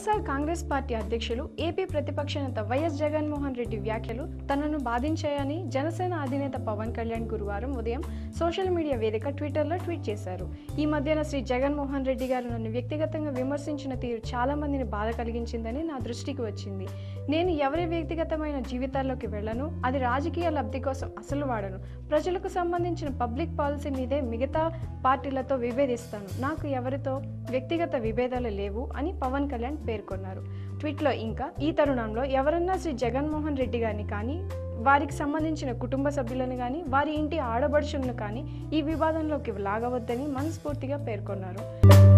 YSR Congress party అధ్యక్షులు AP ప్రతిపక్ష నేత వైఎస్ జగన్మోహన్ రెడ్డి వ్యాఖ్యలు తనను బాధించాయని జనసేన అధినేత పవన్ కళ్యాణ్ గురువారం ఉదయం సోషల్ మీడియా వేదిక ట్విట్టర్లో ట్వీట్ చేశారు ఈ మధ్యన శ్రీ జగన్మోహన్ రెడ్డి గారు నన్ను వ్యక్తిగతంగా విమర్శించిన తీరు చాలా మందిని బాధ కలిగించిందని నా దృష్టికి వచ్చింది నేను ఎవరి వ్యక్తిగతమైన జీవితాల్లోకి వెళ్ళను అది రాజకీయ లబ్ధి కోసం అసలు వాడను ప్రజలకు సంబంధించిన పబ్లిక్ పాలసీ మీదే మిగతా పార్టీలతో విభేదిస్తాను నాకు ఎవరితో వ్యక్తిగత విభేదాలు లేవు అని పవన్ కళ్యాణ్ పేర్కొన్నారు ట్వీట్లో ఇంకా ఈ తరుణంలో ఎవరన్నా శ్రీ జగన్మోహన్ రెడ్డి గారిని కానీ వారికి సంబంధించిన కుటుంబ సభ్యులను కానీ వారి ఇంటి ఆడబడుచులను కానీ ఈ వివాదంలోకి లాగవద్దని మనస్ఫూర్తిగా పేర్కొన్నారు